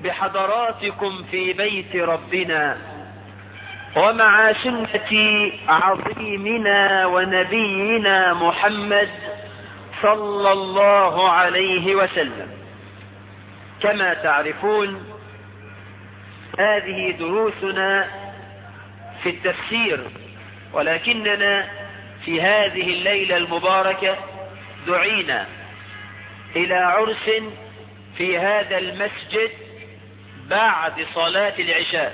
بحضراتكم في بيت ربنا ومع سنة عظيمنا ونبينا محمد صلى الله عليه وسلم كما تعرفون هذه دروسنا في التفسير ولكننا في هذه الليلة المباركة دعينا إلى عرس في هذا المسجد بعد صلاة العشاء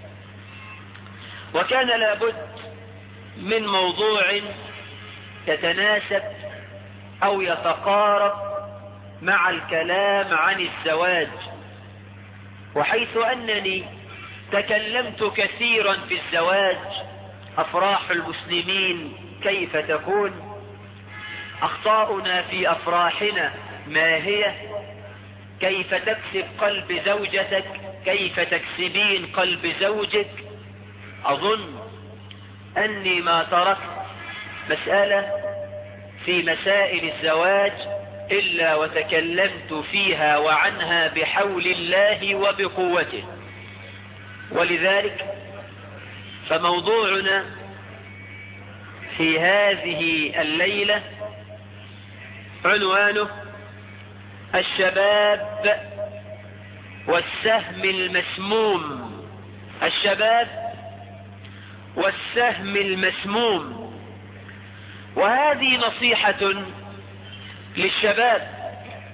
وكان لابد من موضوع يتناسب أو يتقارب مع الكلام عن الزواج وحيث أنني تكلمت كثيرا في الزواج أفراح المسلمين كيف تكون أخطاؤنا في أفراحنا ما هي كيف تكسب قلب زوجتك كيف تكسبين قلب زوجك أظن أني ما تركت مسألة في مسائل الزواج إلا وتكلمت فيها وعنها بحول الله وبقوته ولذلك فموضوعنا في هذه الليلة عنوانه الشباب والسهم المسموم الشباب والسهم المسموم وهذه نصيحة للشباب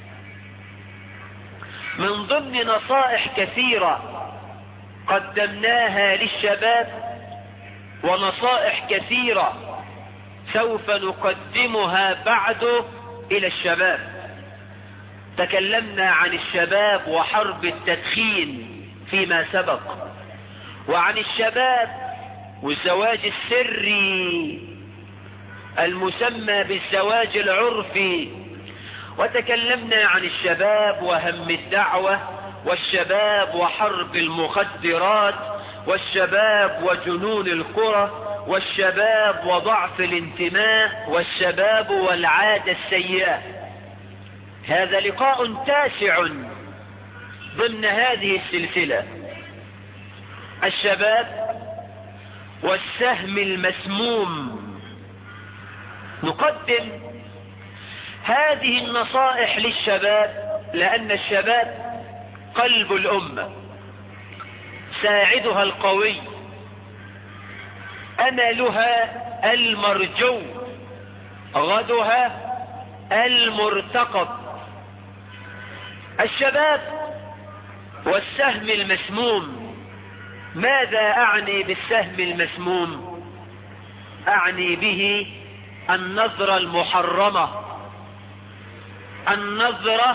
من ضمن نصائح كثيرة قدمناها للشباب ونصائح كثيرة سوف نقدمها بعد إلى الشباب تكلمنا عن الشباب وحرب التدخين فيما سبق وعن الشباب والزواج السري المسمى بالزواج العرفي وتكلمنا عن الشباب وهم الدعوة والشباب وحرب المخدرات والشباب وجنون القرى والشباب وضعف الانتماء والشباب والعادة السيئة هذا لقاء تاسع ضمن هذه السلسلة الشباب والسهم المسموم نقدم هذه النصائح للشباب لأن الشباب قلب الأمة ساعدها القوي أملها المرجو غدها المرتقب الشباب والسهم المسموم ماذا أعني بالسهم المسموم أعني به النظرة المحرمة النظرة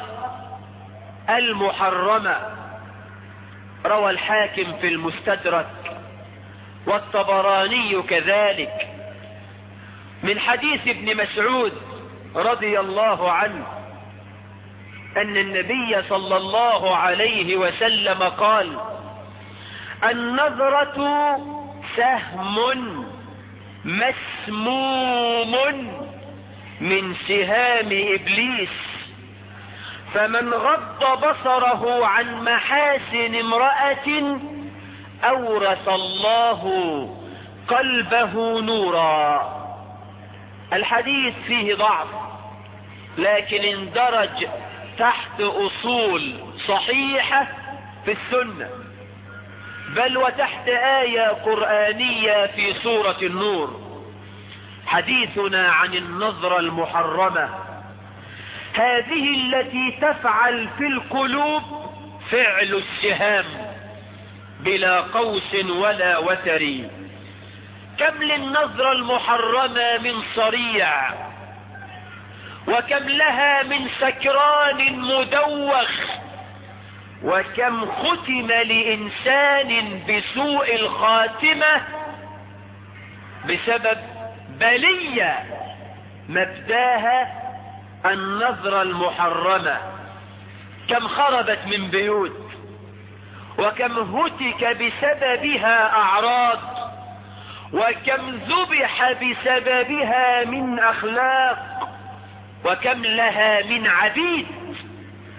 المحرمة روى الحاكم في المستدرك والطبراني كذلك من حديث ابن مسعود رضي الله عنه أن النبي صلى الله عليه وسلم قال النظرة سهم مسموم من سهام إبليس فمن غض بصره عن محاسن امرأة أورث الله قلبه نورا الحديث فيه ضعف لكن اندرج تحت أصول صحيحة في السنة بل وتحت آية قرآنية في سورة النور حديثنا عن النظرة المحرمة هذه التي تفعل في القلوب فعل السهام بلا قوس ولا وتر كم للنظرة المحرمة من صريع وكم لها من سكران مدوخ وكم ختم لإنسان بسوء الخاتمة بسبب بلية مبداها النظرة المحرمة كم خربت من بيوت وكم هتك بسببها أعراض وكم ذبح بسببها من أخلاق وكم لها من عبيد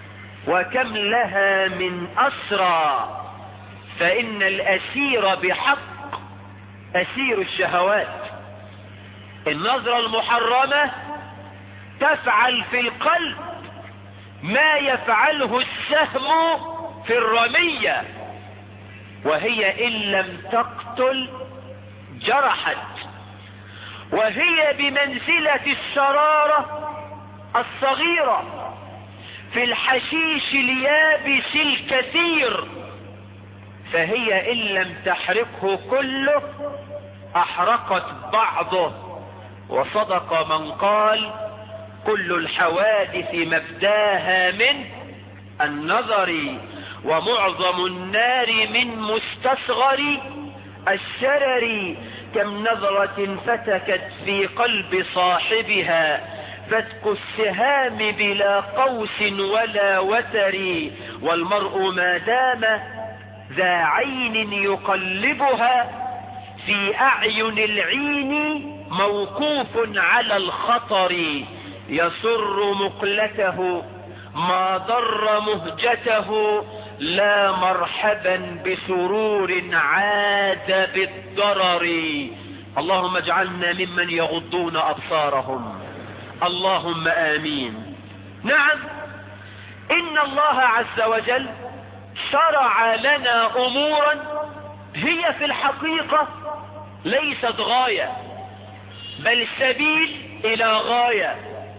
وكم لها من أسرى فإن الأسير بحق أسير الشهوات النظرة المحرمة تفعل في القلب ما يفعله السهم في الرمية وهي إن لم تقتل جرحت وهي بمنزلة الشرارة الصغيرة في الحشيش اليابس الكثير فهي إن لم تحرقه كله أحرقت بعضه وصدق من قال كل الحوادث مبداها من النظر ومعظم النار من مستصغر الشرر كم نظرة فتكت في قلب صاحبها فتك السهام بلا قوس ولا وتر والمرء ما دام ذا عين يقلبها في أعين العين موقوف على الخطر يسر مقلته ما ضر مهجته لا مرحبا بسرور عاد بالضرر اللهم اجعلنا ممن يغضون أبصارهم اللهم آمين نعم إن الله عز وجل شرع لنا أمورا هي في الحقيقة ليست غاية بل سبيل إلى غاية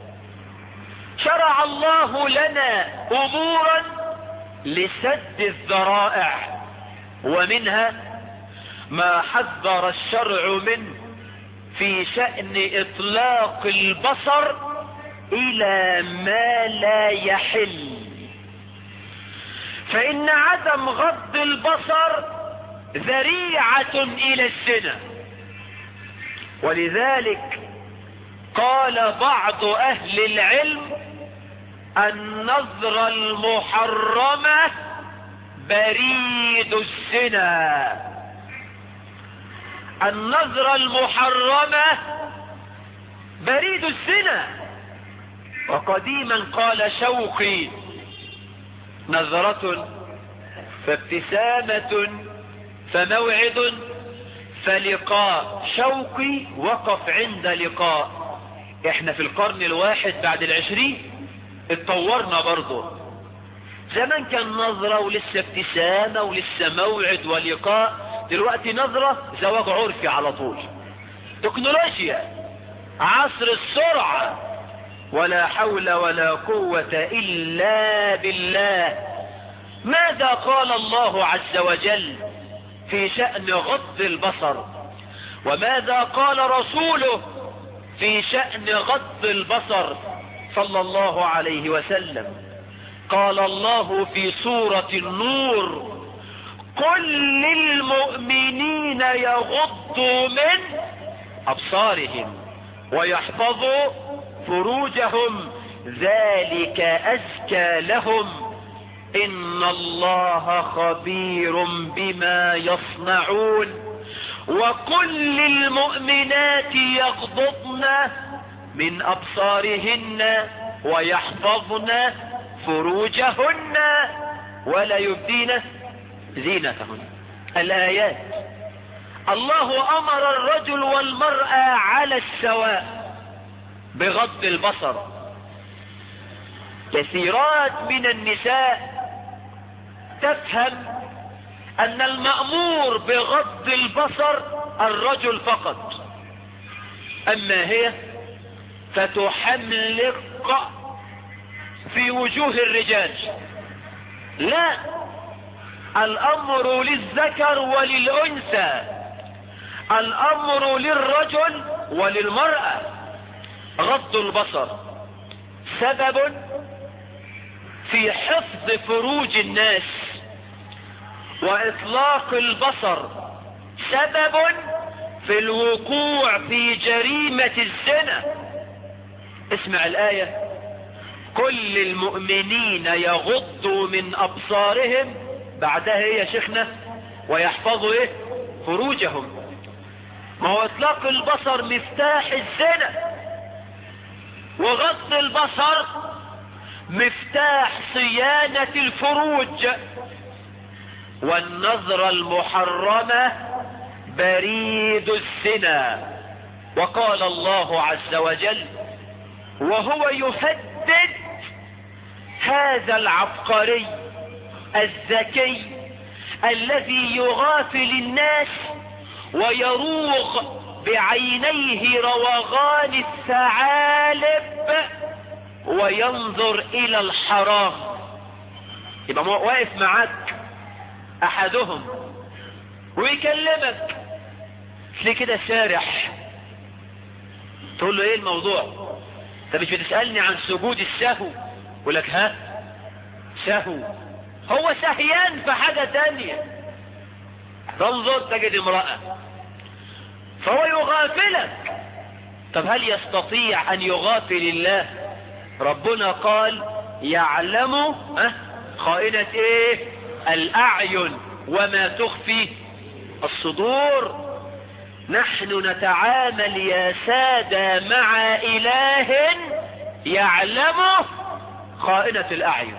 شرع الله لنا أمورا لسد الذرائع ومنها ما حذر الشرع منه في شأن إطلاق البصر إلى ما لا يحل فإن عدم غض البصر ذريعة إلى الزنا ولذلك قال بعض أهل العلم النظرة المحرمة بريد الزنا النظرة المحرمة بريد الزنا وقديما قال شوقي نظرة فابتسامة فموعد فلقاء شوقي وقف عند لقاء احنا في القرن الواحد بعد العشرين اتطورنا برضه زمان كان نظرة ولسه ابتسامة ولسه موعد ولقاء دلوقتي نظرة زواج عرفي على طول تكنولوجيا عصر السرعة ولا حول ولا قوة إلا بالله ماذا قال الله عز وجل في شأن غض البصر وماذا قال رسوله في شأن غض البصر صلى الله عليه وسلم قال الله في سورة النور قل للمؤمنين يغضوا من أبصارهم ويحفظوا فروجهم ذلك أزكى لهم إن الله خبير بما يصنعون وقل للمؤمنات يغضضن من أبصارهن ويحفظن فروجهن ولا يبدين زينتهن الآيات الله أمر الرجل والمرأة على السواء بغض البصر كثيرات من النساء تفهم أن المأمور بغض البصر الرجل فقط أما هي فتحملق في وجوه الرجال لا الأمر للذكر وللأنثى الأمر للرجل وللمرأة غض البصر سبب في حفظ فروج الناس وإطلاق البصر سبب في الوقوع في جريمة الزنا اسمع الآية كل المؤمنين يغضوا من أبصارهم بعدها ايه يا شيخنا ويحفظوا ايه فروجهم ما هو اطلاق البصر مفتاح الزنا وغض البصر مفتاح صيانة الفروج والنظرة المحرمة بريد الزنا وقال الله عز وجل وهو يهدد هذا العبقري الذكي الذي يغافل الناس ويروغ بعينيه روغان الثعالب وينظر الى الحرام يبقى واقف معاك احدهم ويكلمك ليه كده سارح تقول له ايه الموضوع انت مش بتسألني عن سجود السهو يقول لك ها سهو هو سهيان في حاجة تانية تنظر تجد امرأة فهو يغافلك طب هل يستطيع ان يغافل الله ربنا قال يعلم ها خائنة ايه الاعين وما تخفي الصدور نحن نتعامل يا سادة مع اله يعلم خائنة الاعين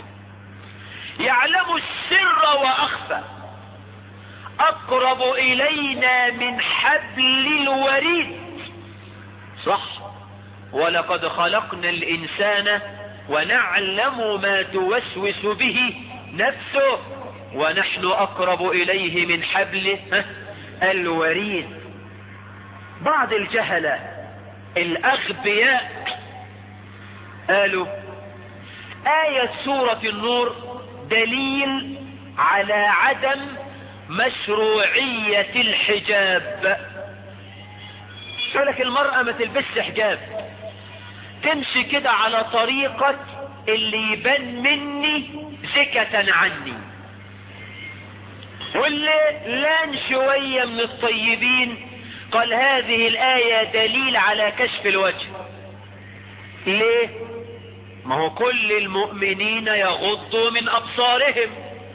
يعلم السر واخفى اقرب الينا من حبل الوريد صح ولقد خلقنا الانسان ونعلم ما توسوس به نفسه ونحن اقرب اليه من حبل الوريد بعض الجهلة الاغبياء قالوا آية سورة النور دليل على عدم مشروعية الحجاب يقول لك المرأة ما تلبسش حجاب تمشي كده على طريقة اللي يبان مني زكة عني واللي لان شوية من الطيبين قال هذه الآية دليل على كشف الوجه ليه ما هو كل المؤمنين يغضوا من أبصارهم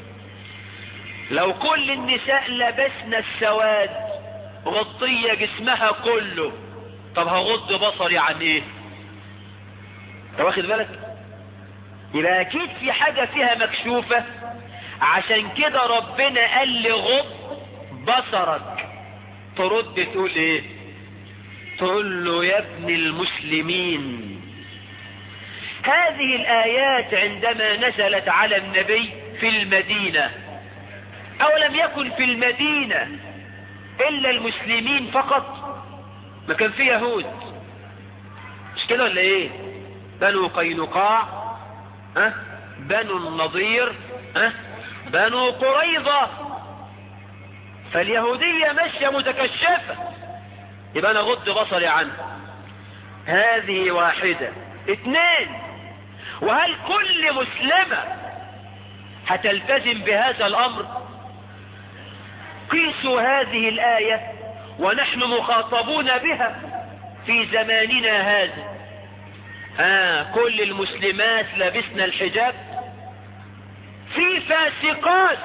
لو كل النساء لبسنا السواد غطية جسمها كله طب هغض بصري عن ايه انت واخد بالك يبقى اكيد في حاجة فيها مكشوفة عشان كده ربنا قال لي غض بصرك ترد تقول ايه تقول له يا ابن المسلمين هذه الآيات عندما نزلت على النبي في المدينة أو لم يكن في المدينة إلا المسلمين فقط ما كان في يهود مش كده ولا ايه بنو قينقاع أه؟ بنو النضير أه؟ بنو قريظة فاليهودية ماشية متكشفة يبقى انا غض بصري عنها هذه واحدة اثنين وهل كل مسلمة هتلتزم بهذا الامر قيسوا هذه الآية ونحن مخاطبون بها في زماننا هذا ها آه كل المسلمات لبسنا الحجاب في فاسقات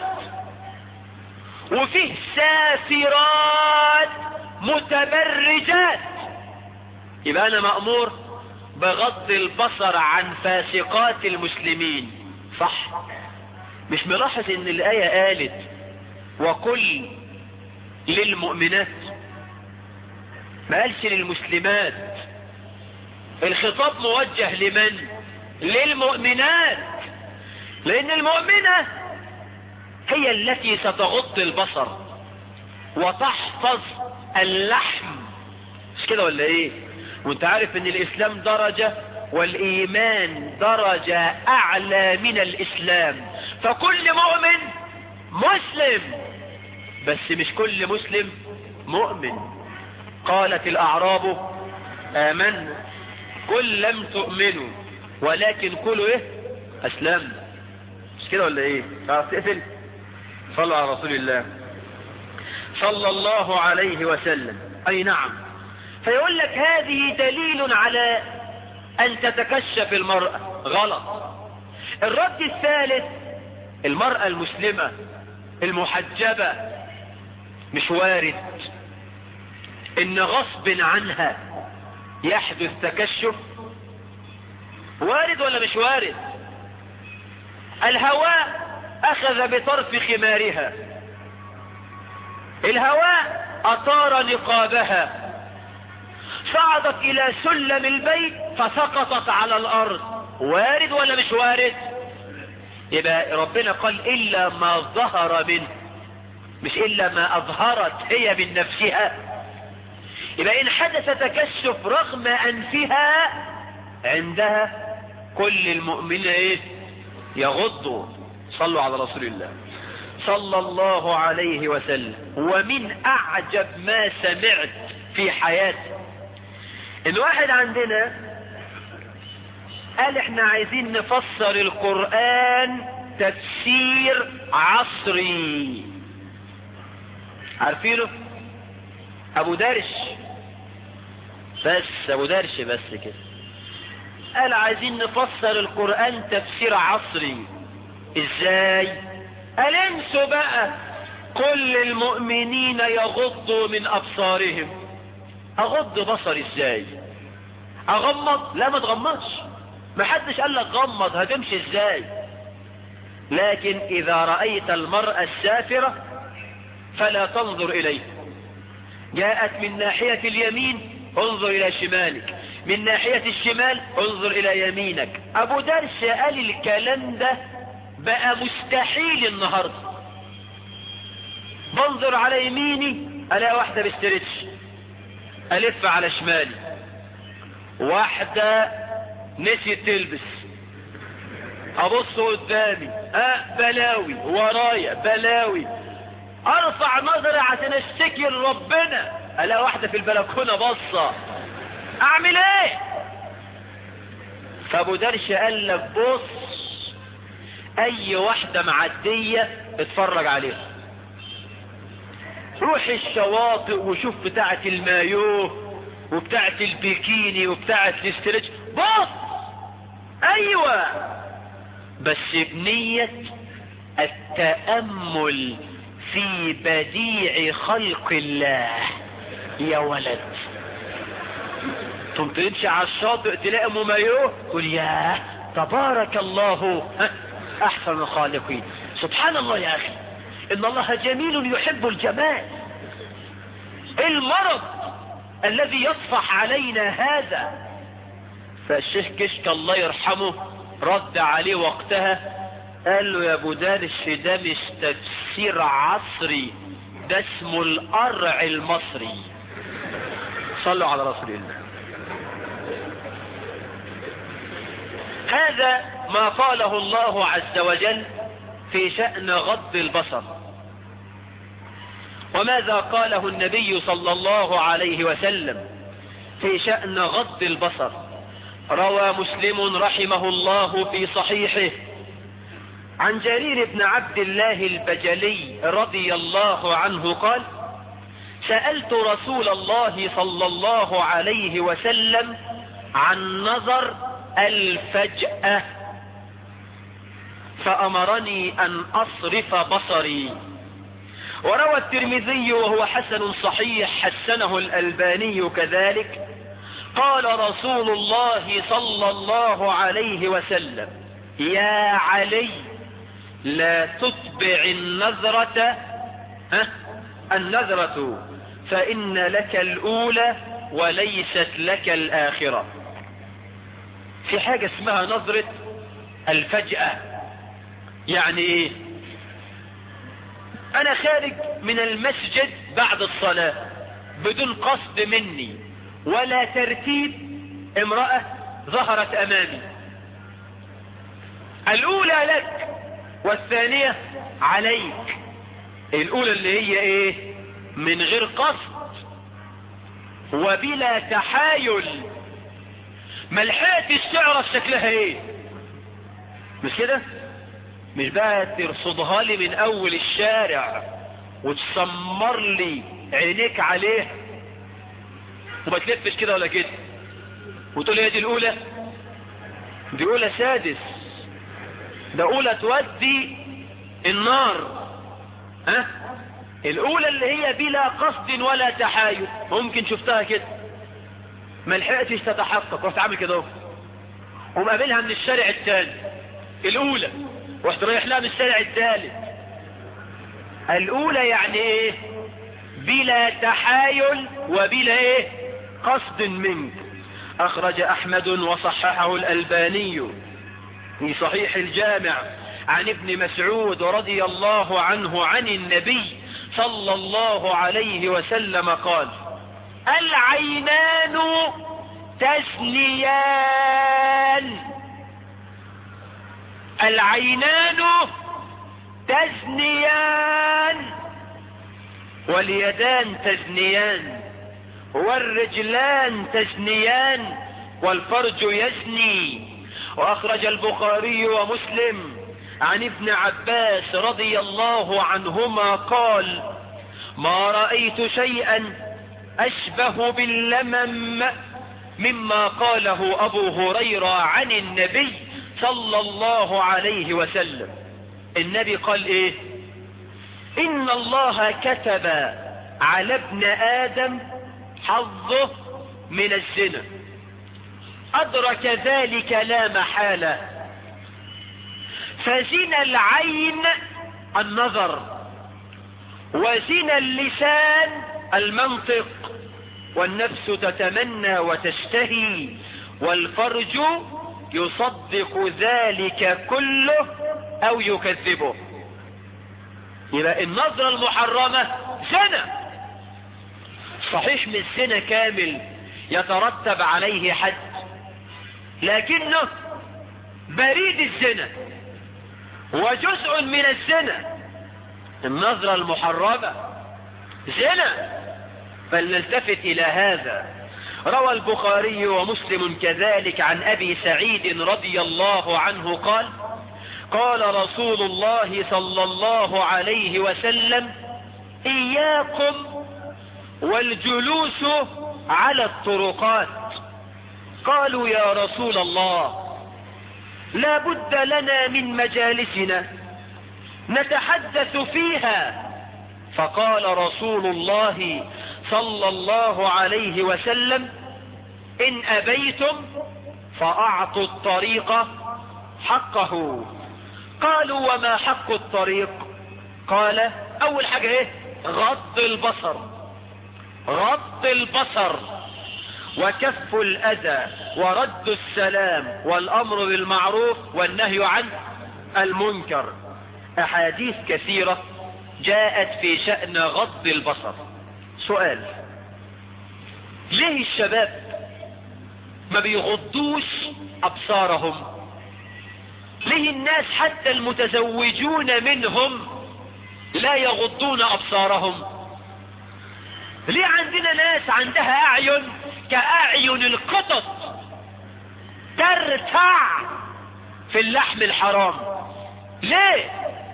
وفيه سافرات متبرجات يبقى انا مأمور بغض البصر عن فاسقات المسلمين صح مش ملاحظ ان الآية قالت وكل للمؤمنات ما قالش للمسلمات الخطاب موجه لمن للمؤمنات لان المؤمنة هي التي ستغض البصر وتحفظ اللحم مش كده ولا ايه وانت عارف ان الاسلام درجة والايمان درجة اعلى من الاسلام فكل مؤمن مسلم بس مش كل مسلم مؤمن قالت الاعراب امنا قل لم تؤمنوا ولكن كلوا ايه اسلمنا مش كده ولا ايه تعرف تقفل صلوا على رسول الله صلى الله عليه وسلم اي نعم فيقول لك هذه دليل على ان تتكشف المرأة غلط الرد الثالث المرأة المسلمة المحجبة مش وارد ان غصب عنها يحدث تكشف وارد ولا مش وارد الهواء اخذ بطرف خمارها الهواء اطار نقابها صعدت الى سلم البيت فسقطت على الارض وارد ولا مش وارد يبقى ربنا قال الا ما ظهر منه مش الا ما اظهرت هي من نفسها يبقى ان حدث تكشف رغم انفها عندها كل المؤمنين ايه يغضوا صلوا على رسول الله صلى الله عليه وسلم ومن اعجب ما سمعت في حياتي ان واحد عندنا قال احنا عايزين نفسر القرآن تفسير عصري عارفينه ابو درش بس ابو درش بس كده قال عايزين نفسر القرآن تفسير عصري ازاي قال انسوا بقى كل المؤمنين يغضوا من ابصارهم اغض بصري ازاي اغمض لا ما تغمضش ما حدش قال لك غمض هتمشي ازاي لكن اذا رأيت المرأة السافرة فلا تنظر اليه جاءت من ناحية اليمين انظر الى شمالك من ناحية الشمال انظر الى يمينك ابو درس قال الكلام ده بقى مستحيل النهاردة بنظر على يميني الاقي واحدة بسترتش الف على شمالي واحدة نسيت تلبس ابص قدامي اه بلاوي ورايا بلاوي ارفع نظري عشان اشتكي لربنا الاقي واحدة في البلكونة بصة اعمل ايه فابو درش قال لك بص اي واحدة معدية اتفرج عليها روح الشواطئ وشوف بتاعة المايوه وبتاعة البيكيني وبتاعة الاستريتش بص ايوه بس بنية التأمل في بديع خلق الله يا ولد ثم تمشي على الشاطئ تلاقي ام مايوه تقول ياه تبارك الله احسن الخالقين سبحان الله يا اخي ان الله جميل يحب الجمال المرض الذي يصفح علينا هذا فالشيخ كشك الله يرحمه رد عليه وقتها قال له يا ابو دارش ده مش تفسير عصري ده اسمه القرع المصري صلوا على رسول الله هذا ما قاله الله عز وجل في شأن غض البصر وماذا قاله النبي صلى الله عليه وسلم في شأن غض البصر روى مسلم رحمه الله في صحيحه عن جرير بن عبد الله البجلي رضي الله عنه قال سألت رسول الله صلى الله عليه وسلم عن نظر الفجأة فأمرني أن أصرف بصري وروى الترمذي وهو حسن صحيح حسنه الألباني كذلك قال رسول الله صلى الله عليه وسلم يا علي لا تتبع النذرة ها النذرة فإن لك الأولى وليست لك الآخرة في حاجة اسمها نظرة الفجأة يعني ايه انا خارج من المسجد بعد الصلاة بدون قصد مني ولا ترتيب امرأة ظهرت امامي الاولى لك والثانية عليك الاولى اللي هي ايه من غير قصد وبلا تحايل ملحقتش تعرف شكلها ايه مش كده مش بقى ترصدها لي من اول الشارع وتسمر لي عينيك عليها وما تلفش كده ولا كده وتقول هي دي الاولى دي اولى سادس ده اولى تودي النار ها أه؟ الاولى اللي هي بلا قصد ولا تحايل ممكن شفتها كده ما لحقتش تتحقق رحت عامل كده ومقابلها من الشارع الثاني الاولى رحت رايح لها من الشارع الثالث الاولى يعني ايه بلا تحايل وبلا ايه قصد منك اخرج احمد وصححه الالباني في صحيح الجامع عن ابن مسعود رضي الله عنه عن النبي صلى الله عليه وسلم قال العينان تزنيان العينان تزنيان واليدان تزنيان والرجلان تزنيان والفرج يزني واخرج البخاري ومسلم عن ابن عباس رضي الله عنهما قال ما رأيت شيئا اشبه باللمم مما قاله ابو هريرة عن النبي صلى الله عليه وسلم النبي قال ايه ان الله كتب على ابن ادم حظه من الزنا ادرك ذلك لا محالة فزنا العين النظر وزنا اللسان المنطق والنفس تتمنى وتشتهي والفرج يصدق ذلك كله او يكذبه يبقى النظرة المحرمة زنا صحيح من الزنا كامل يترتب عليه حد لكنه بريد الزنا وجزء من الزنا النظرة المحرمة زنا فلنلتفت الى هذا روى البخاري ومسلم كذلك عن ابي سعيد رضي الله عنه قال قال رسول الله صلى الله عليه وسلم اياكم والجلوس على الطرقات قالوا يا رسول الله لا بد لنا من مجالسنا نتحدث فيها فقال رسول الله صلى الله عليه وسلم ان ابيتم فاعطوا الطريق حقه قالوا وما حق الطريق قال اول حاجة ايه غض البصر غض البصر وكف الاذى ورد السلام والامر بالمعروف والنهي عن المنكر احاديث كثيرة جاءت في شأن غض البصر سؤال ليه الشباب ما بيغضوش ابصارهم ليه الناس حتى المتزوجون منهم لا يغضون ابصارهم ليه عندنا ناس عندها اعين كاعين القطط ترتع في اللحم الحرام ليه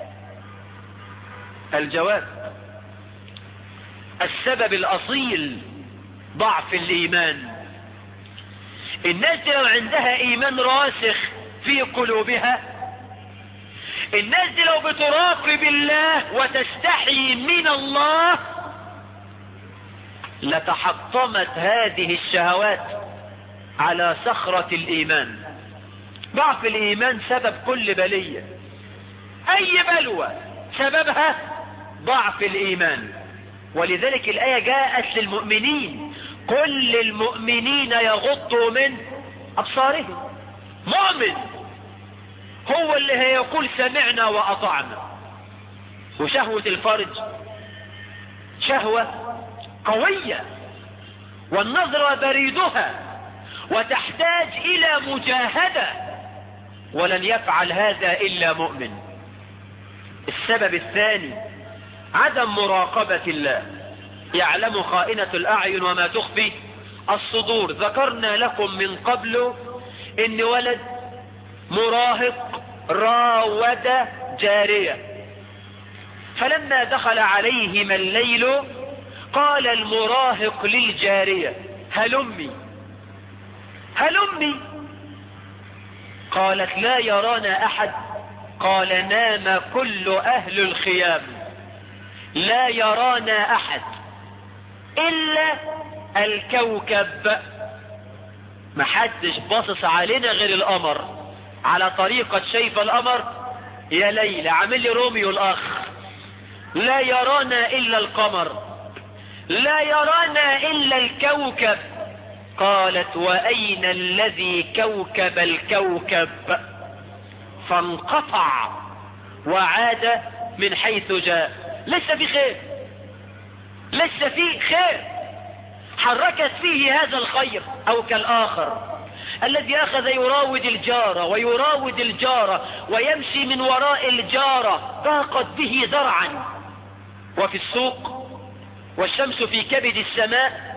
الجواب السبب الاصيل ضعف الايمان الناس دي لو عندها ايمان راسخ في قلوبها الناس دي لو بتراقب الله وتستحي من الله لتحطمت هذه الشهوات على صخرة الايمان ضعف الايمان سبب كل بلية اي بلوى سببها ضعف الايمان ولذلك الآية جاءت للمؤمنين كل المؤمنين يغضوا من أبصارهم مؤمن هو اللي هيقول سمعنا وأطعنا وشهوة الفرج شهوة قوية والنظر بريدها وتحتاج إلى مجاهدة ولن يفعل هذا إلا مؤمن السبب الثاني عدم مراقبة الله يعلم خائنة الأعين وما تخفي الصدور ذكرنا لكم من قبل ان ولد مراهق راود جارية فلما دخل عليهما الليل قال المراهق للجارية هلمي هلمي قالت لا يرانا احد قال نام كل اهل الخيام لا يرانا احد الا الكوكب محدش باصص علينا غير القمر على طريقة شايف القمر يا ليلى عامل لي روميو الاخ لا يرانا الا القمر لا يرانا الا الكوكب قالت واين الذي كوكب الكوكب فانقطع وعاد من حيث جاء لسه في خير لسه في خير حركت فيه هذا الخير او كالاخر الذي اخذ يراود الجارة ويراود الجارة ويمشي من وراء الجارة ضاقت به ذرعا وفي السوق والشمس في كبد السماء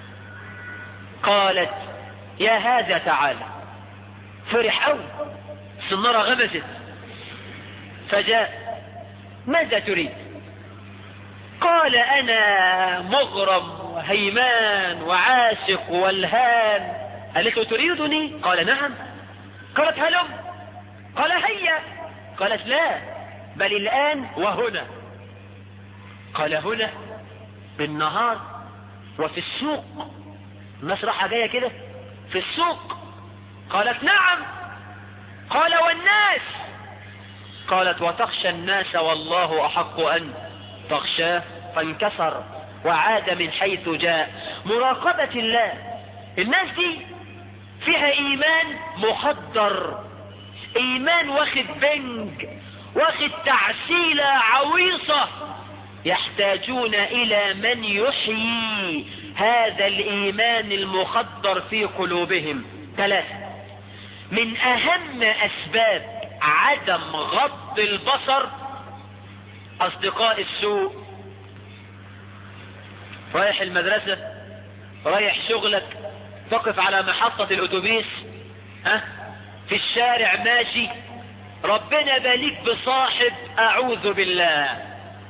قالت يا هذا تعالى فرح أوي السنارة غمزت فجاء ماذا تريد قال أنا مغرم وهيمان وعاشق والهان قالت له تريدني قال نعم قالت هلم قال هيا قالت لا بل الآن وهنا قال هنا بالنهار وفي السوق الناس راحة جاية كده في السوق قالت نعم قال والناس قالت وتخشى الناس والله أحق أن تخشاه فانكسر وعاد من حيث جاء مراقبة الله الناس دي فيها ايمان مخدر ايمان واخد بنج واخد تعسيلة عويصة يحتاجون الى من يحيي هذا الايمان المخدر في قلوبهم ثلاثة من اهم اسباب عدم غض البصر اصدقاء السوء رايح المدرسة رايح شغلك تقف على محطة الاتوبيس ها في الشارع ماشي ربنا باليك بصاحب اعوذ بالله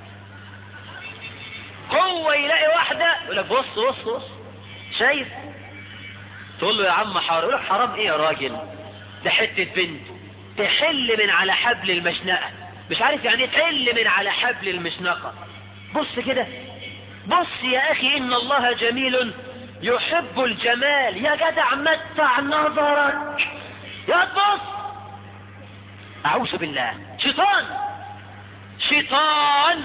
هو يلاقي واحدة يقول لك بص بص بص شايف تقول له يا عم حرام يقول لك حرام ايه يا راجل ده حتة بنت تحل من على حبل المشنقة مش عارف يعني تحل من على حبل المشنقة بص كده بص يا اخي ان الله جميل يحب الجمال يا جدع متع نظرك يا تبص اعوذ بالله شيطان شيطان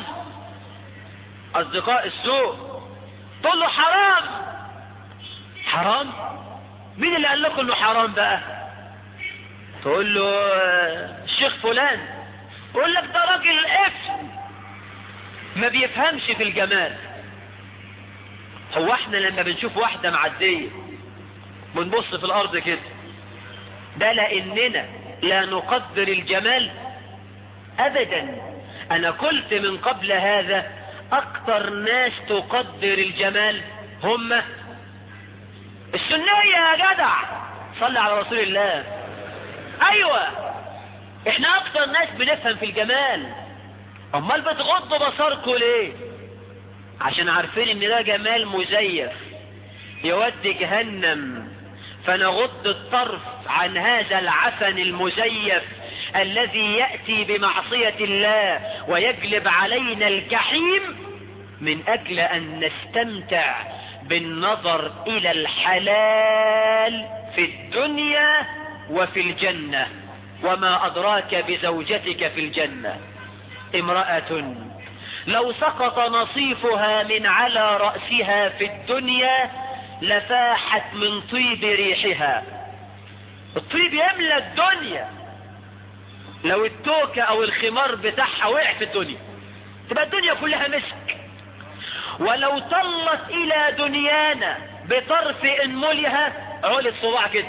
اصدقاء السوء تقول له حرام حرام مين اللي قال لكم انه حرام بقى تقول له الشيخ فلان يقول لك ده راجل افهم ما بيفهمش في الجمال هو احنا لما بنشوف واحدة معدية بنبص في الارض كده ده لاننا لا نقدر الجمال ابدا انا قلت من قبل هذا اكتر ناس تقدر الجمال هم السنية يا جدع صلي على رسول الله ايوه احنا اكتر ناس بنفهم في الجمال امال بتغضوا بصركم ليه عشان عارفين ان ده جمال مزيف يودي جهنم فنغض الطرف عن هذا العفن المزيف الذي يأتي بمعصية الله ويجلب علينا الجحيم من أجل أن نستمتع بالنظر إلى الحلال في الدنيا وفي الجنة وما أدراك بزوجتك في الجنة امرأة لو سقط نصيفها من على رأسها في الدنيا لفاحت من طيب ريحها الطيب يملى الدنيا لو التوكة او الخمار بتاعها وقع في الدنيا تبقى الدنيا كلها مسك ولو طلت الى دنيانا بطرف انملها علت صباع كده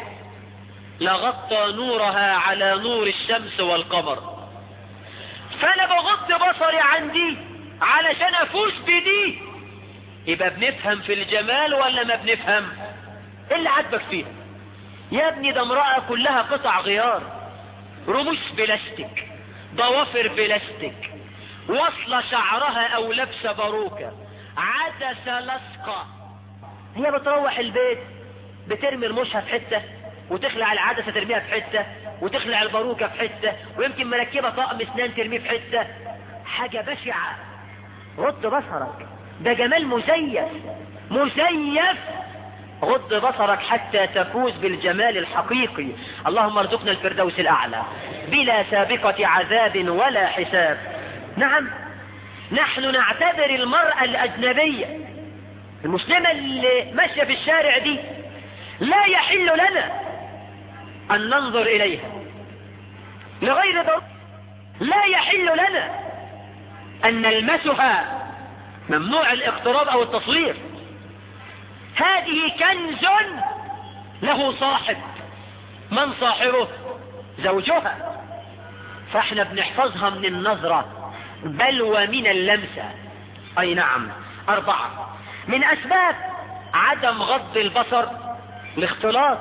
لغطى نورها على نور الشمس والقمر فانا بغض بصري عن دي علشان افوز بدي يبقى بنفهم في الجمال ولا ما بنفهم ايه اللي عاجبك فيها يا ابني ده امرأة كلها قطع غيار رموش بلاستيك ضوافر بلاستيك وصل شعرها او لابسه باروكة عدسة لصقة هي بتروح البيت بترمي رموشها في حتة وتخلع العدسة ترميها في حتة وتخلع الباروكة في حتة ويمكن مركبة طقم اسنان ترميه في حتة حاجة بشعة رد بصرك ده جمال مزيف مزيف غض بصرك حتى تفوز بالجمال الحقيقي اللهم ارزقنا الفردوس الأعلى بلا سابقة عذاب ولا حساب نعم نحن نعتبر المرأة الأجنبية المسلمة اللي ماشية في الشارع دي لا يحل لنا أن ننظر إليها لغير ضرورة لا يحل لنا أن نلمسها ممنوع الاقتراب أو التصوير هذه كنز له صاحب من صاحبه زوجها فاحنا بنحفظها من النظرة بل ومن اللمسة اي نعم اربعة من اسباب عدم غض البصر الاختلاط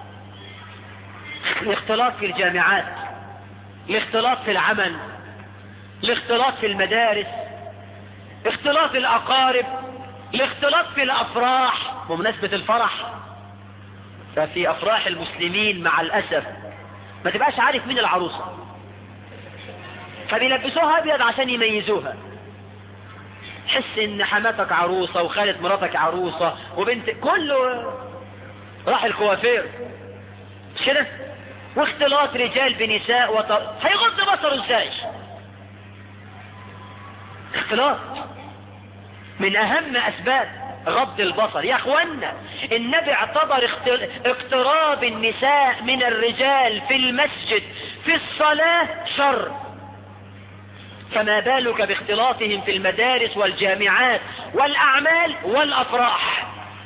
الاختلاط في الجامعات الاختلاط في العمل الاختلاط في المدارس اختلاط الاقارب الاختلاط في الافراح بمناسبة الفرح ففي افراح المسلمين مع الاسف ما تبقاش عارف مين العروسة فبيلبسوها ابيض عشان يميزوها حس ان حماتك عروسة وخالة مراتك عروسة وبنت كله راح الكوافير مش كده واختلاط رجال بنساء وط... هيغض بصره ازاي اختلاط من اهم اسباب غض البصر يا اخوانا النبي اعتبر اقتراب النساء من الرجال في المسجد في الصلاة شر فما بالك باختلاطهم في المدارس والجامعات والأعمال والأفراح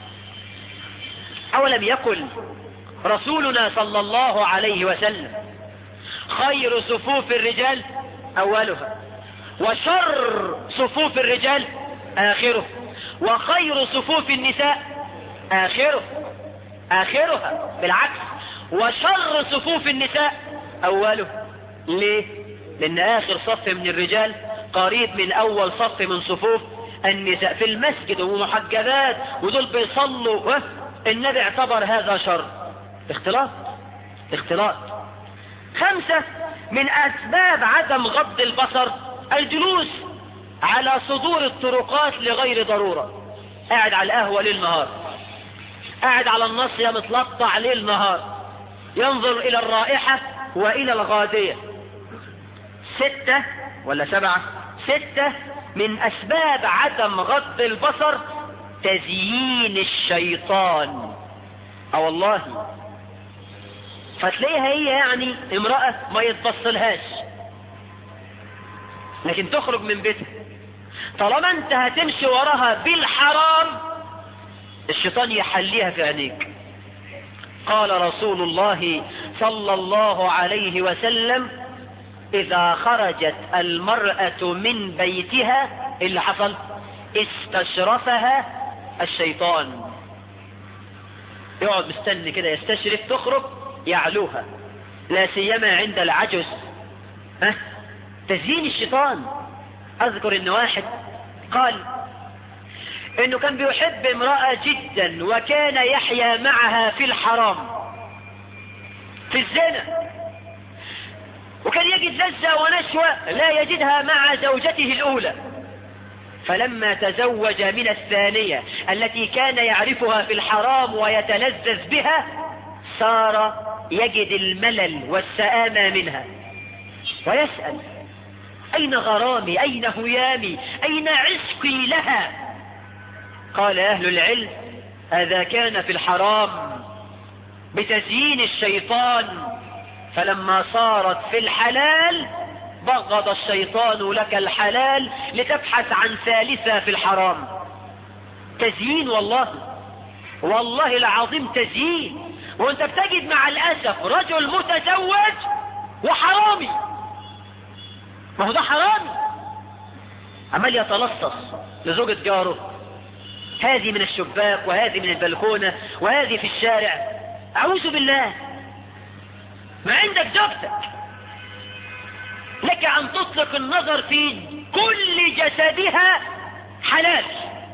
أولم يقل رسولنا صلى الله عليه وسلم خير صفوف الرجال أولها وشر صفوف الرجال آخره وخير صفوف النساء آخره آخرها بالعكس وشر صفوف النساء أوله ليه لأن آخر صف من الرجال قريب من أول صف من صفوف النساء في المسجد ومحجبات ودول بيصلوا النبي اعتبر هذا شر اختلاط اختلاط خمسة من أسباب عدم غض البصر الجلوس على صدور الطرقات لغير ضرورة قاعد على القهوة ليل نهار قاعد على النص متلطع ليل نهار ينظر إلى الرائحة وإلى الغادية ستة ولا سبعة ستة من أسباب عدم غض البصر تزيين الشيطان أو والله فتلاقيها هي يعني امرأة ما يتبصلهاش لكن تخرج من بيتها طالما انت هتمشي وراها بالحرام الشيطان يحليها في عينيك قال رسول الله صلى الله عليه وسلم اذا خرجت المرأة من بيتها اللي حصل استشرفها الشيطان يقعد مستني كده يستشرف تخرج يعلوها لا سيما عند العجز ها تزيين الشيطان اذكر ان واحد قال انه كان بيحب امرأة جدا وكان يحيا معها في الحرام في الزنا وكان يجد لذة ونشوة لا يجدها مع زوجته الاولى فلما تزوج من الثانية التي كان يعرفها في الحرام ويتلذذ بها صار يجد الملل والسآمة منها ويسأل أين غرامي أين هيامي أين عشقي لها قال أهل العلم هذا كان في الحرام بتزيين الشيطان فلما صارت في الحلال بغض الشيطان لك الحلال لتبحث عن ثالثة في الحرام تزيين والله والله العظيم تزيين وانت بتجد مع الأسف رجل متزوج وحرامي ما هو ده حرامي عمال يتلصص لزوجة جاره هذه من الشباك وهذه من البلكونة وهذه في الشارع أعوذ بالله ما عندك زوجتك لك أن تطلق النظر في كل جسدها حلال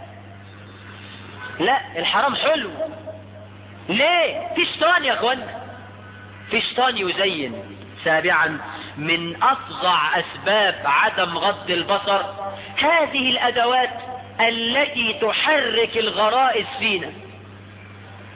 لا الحرام حلو ليه في شيطان يا اخوانا في شيطان يزين سابعا من افظع اسباب عدم غض البصر هذه الادوات التي تحرك الغرائز فينا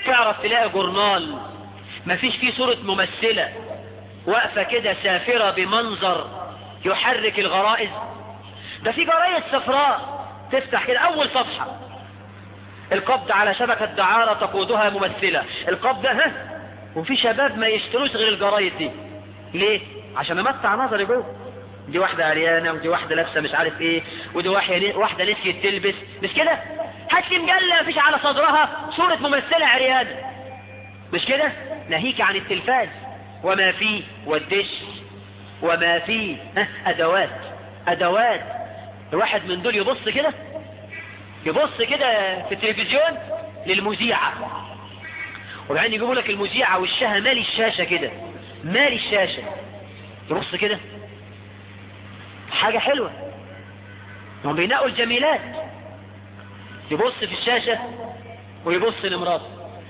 تعرف تلاقي جورنال مفيش فيه صورة ممثلة واقفة كده سافرة بمنظر يحرك الغرائز ده في جرايد صفراء تفتح كده اول صفحة القبض على شبكة دعارة تقودها ممثلة القبض ها وفي شباب ما يشتروش غير الجرايد دي ليه عشان امتع نظري جوه دي واحدة عريانة ودي واحدة لابسة مش عارف ايه ودي واحدة واحدة نسيت تلبس مش كده هات لي مجلة مفيش على صدرها صورة ممثلة عريانة مش كده ناهيك عن التلفاز وما فيه والدش وما فيه ها ادوات ادوات الواحد من دول يبص كده يبص كده في التلفزيون للمذيعة وبعدين يجيبوا لك المذيعة وشها مالي الشاشة كده مالي الشاشة يبص كده حاجة حلوة هم بينقوا الجميلات يبص في الشاشة ويبص لمراته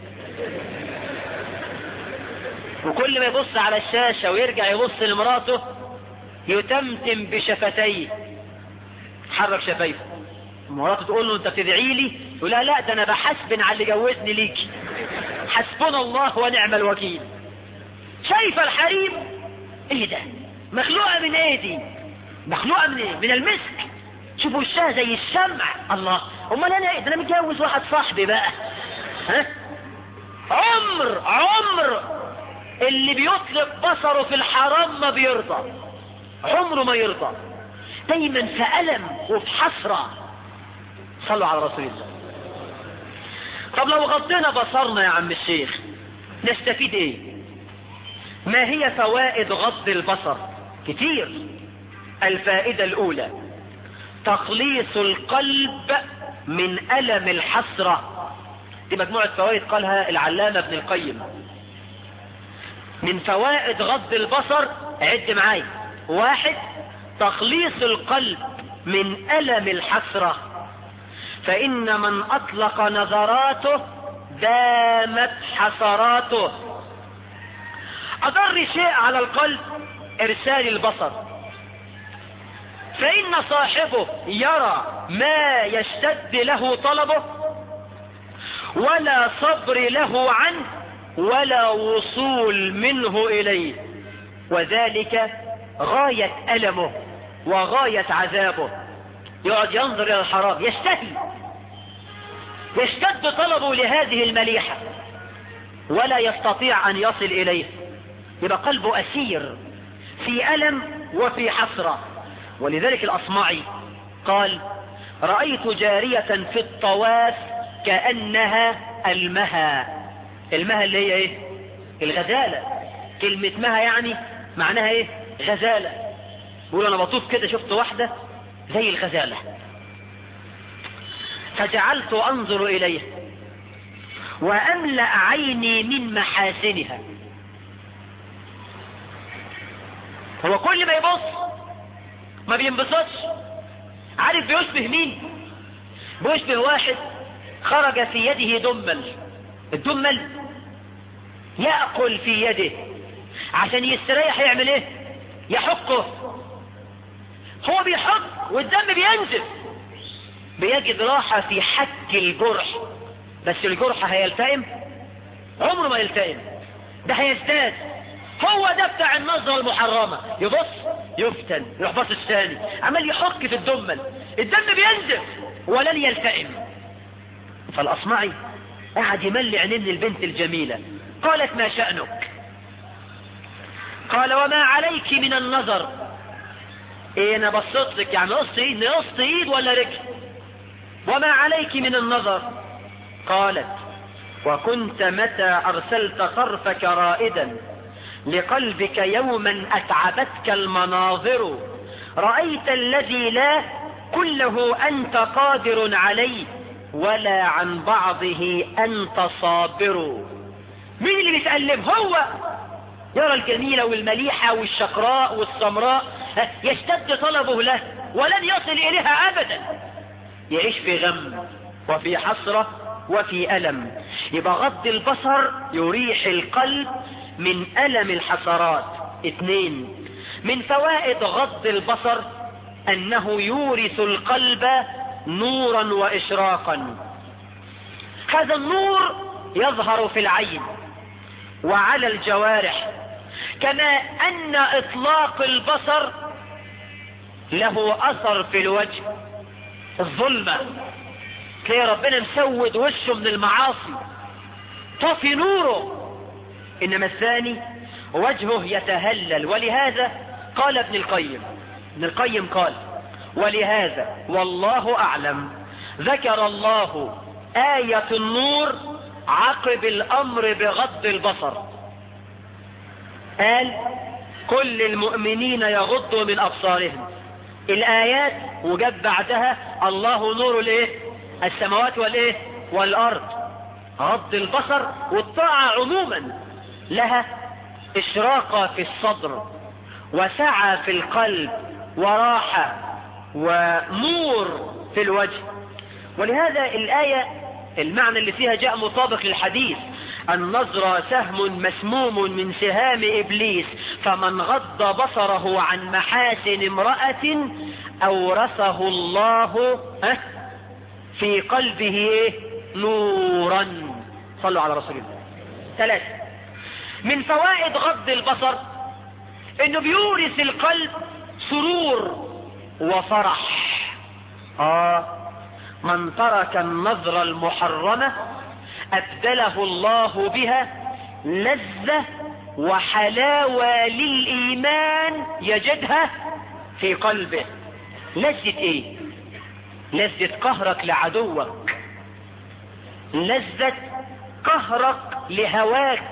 وكل ما يبص على الشاشة ويرجع يبص لمراته يتمتم بشفتيه حرك شفايفه مراته تقول له انت بتدعي لي يقول لها لا ده انا بحسبن على اللي جوزني ليكي حسبنا الله ونعم الوكيل شايفه الحريم ايه ده مخلوقه من ايه دي مخلوقه من ايه من المسك شوفوا وشها زي الشمع الله امال انا ايه ده انا متجوز واحد صاحبي بقى ها عمر عمر اللي بيطلق بصره في الحرام ما بيرضى عمره ما يرضى دايما في ألم وفي حسرة صلوا على رسول الله طب لو غضينا بصرنا يا عم الشيخ نستفيد ايه ما هي فوائد غض البصر كتير الفائدة الاولى تخليص القلب من ألم الحسرة دي مجموعة فوائد قالها العلامة ابن القيم من فوائد غض البصر عد معايا واحد تخليص القلب من ألم الحسرة فإن من أطلق نظراته دامت حسراته أضر شيء على القلب إرسال البصر فإن صاحبه يرى ما يشتد له طلبه ولا صبر له عنه ولا وصول منه إليه وذلك غاية ألمه وغاية عذابه يقعد ينظر إلى الحرام يشتهي يشتد طلبه لهذه المليحة ولا يستطيع أن يصل إليه يبقى قلبه أسير في ألم وفي حسرة ولذلك الأصمعي قال رأيت جارية في الطواف كأنها المها المها اللي هي ايه الغزالة كلمة مها يعني معناها ايه غزالة بقول انا بطوف كده شفت واحدة زي الغزالة فجعلت انظر اليه واملأ عيني من محاسنها هو كل ما يبص ما بينبسطش عارف بيشبه مين بيشبه واحد خرج في يده دمل الدمل يأكل في يده عشان يستريح يعمل ايه يحقه هو بيحق والدم بينزف بيجد راحة في حك الجرح بس الجرح هيلتئم عمره ما يلتئم ده هيزداد هو ده بتاع النظرة المحرمة يبص يفتن يروح باص الثاني عمال يحك في الدمل الدم بينزف ولن يلتئم فالأصمعي قعد يملي عينين البنت الجميلة قالت ما شأنك قال وما عليك من النظر ايه انا بصيت لك يعني نقصت ايد نقصت ايد ولا رجل وما عليك من النظر قالت وكنت متى ارسلت طرفك رائدا لقلبك يوما اتعبتك المناظر رأيت الذي لا كله انت قادر عليه ولا عن بعضه انت صابر مين اللي بيتألم هو يرى الجميلة والمليحة والشقراء والسمراء يشتد طلبه له ولن يصل إليها أبدا يعيش في غم وفي حسرة وفي ألم يبقى غض البصر يريح القلب من ألم الحسرات اثنين من فوائد غض البصر أنه يورث القلب نورا وإشراقا هذا النور يظهر في العين وعلى الجوارح كما أن إطلاق البصر له أثر في الوجه الظلمة تلاقي ربنا مسود وشه من المعاصي طفي نوره إنما الثاني وجهه يتهلل ولهذا قال ابن القيم ابن القيم قال ولهذا والله أعلم ذكر الله آية النور عقب الأمر بغض البصر قال كل المؤمنين يغضوا من أبصارهم الآيات وجد بعدها الله نور الايه السماوات والايه والأرض غض البصر والطاعة عموما لها إشراقة في الصدر وسعة في القلب وراحة ونور في الوجه ولهذا الآية المعنى اللي فيها جاء مطابق للحديث النظر سهم مسموم من سهام إبليس فمن غض بصره عن محاسن امرأة أورثه الله في قلبه نورا صلوا على رسول الله ثلاثة من فوائد غض البصر انه بيورث القلب سرور وفرح آه من ترك النظر المحرمة أبدله الله بها لذة وحلاوة للإيمان يجدها في قلبه لذة ايه لذة قهرك لعدوك لذة قهرك لهواك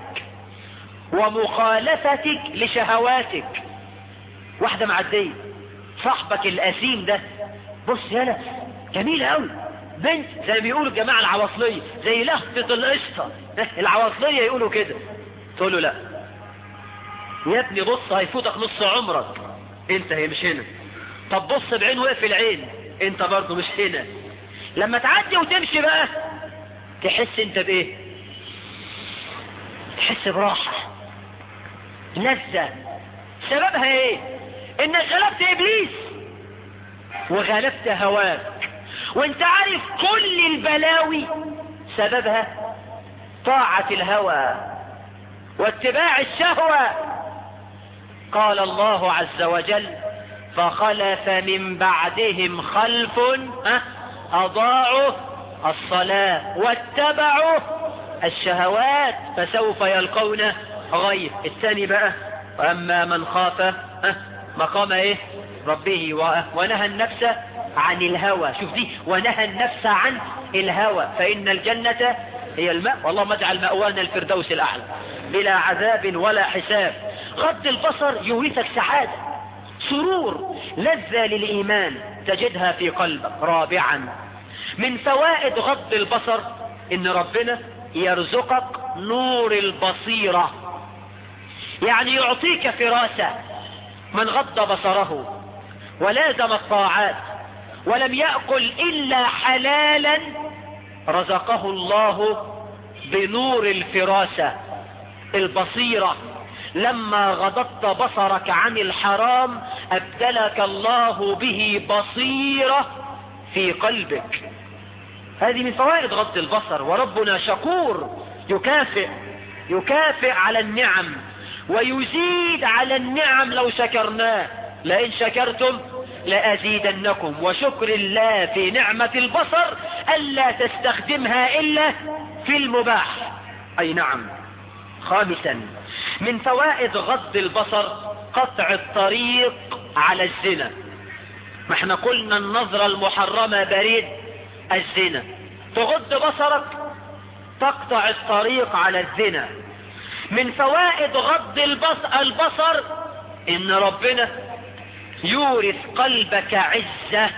ومخالفتك لشهواتك واحدة معدية صاحبك الأسيم ده بص يالا جميلة قوي بنت زي ما بيقولوا الجماعة العواصلية زي لهفة القشطة العواصلية يقولوا كده تقول له لا يا ابني بص هيفوتك نص عمرك انت هي مش هنا طب بص بعين وقف العين انت برضه مش هنا لما تعدي وتمشي بقى تحس انت بايه تحس براحة لذة سببها ايه انك غلبت ابليس وغلبت هواك وانت عارف كل البلاوي سببها طاعة الهوى واتباع الشهوة قال الله عز وجل فخلف من بعدهم خلف أضاعوا الصلاة واتبعوا الشهوات فسوف يلقون غير الثاني بقى وأما من خاف مقام ايه ربه ونهى النفس عن الهوى شوف دي ونهى النفس عن الهوى فإن الجنة هي الماء والله اجعل مأوانا الفردوس الأعلى بلا عذاب ولا حساب غض البصر يورثك سعادة سرور لذة للإيمان تجدها في قلبك رابعا من فوائد غض البصر إن ربنا يرزقك نور البصيرة يعني يعطيك فراسة من غض بصره ولازم الطاعات ولم يأكل إلا حلالا رزقه الله بنور الفراسة البصيرة لما غضضت بصرك عن الحرام أبدلك الله به بصيرة في قلبك هذه من فوائد غض البصر وربنا شكور يكافئ يكافئ على النعم ويزيد على النعم لو شكرناه لئن شكرتم لأزيدنكم وشكر الله في نعمة البصر ألا تستخدمها إلا في المباح أي نعم خامسا من فوائد غض البصر قطع الطريق على الزنا ما احنا قلنا النظرة المحرمة بريد الزنا تغض بصرك تقطع الطريق على الزنا من فوائد غض البصر, البصر ان ربنا يورث قلبك عزة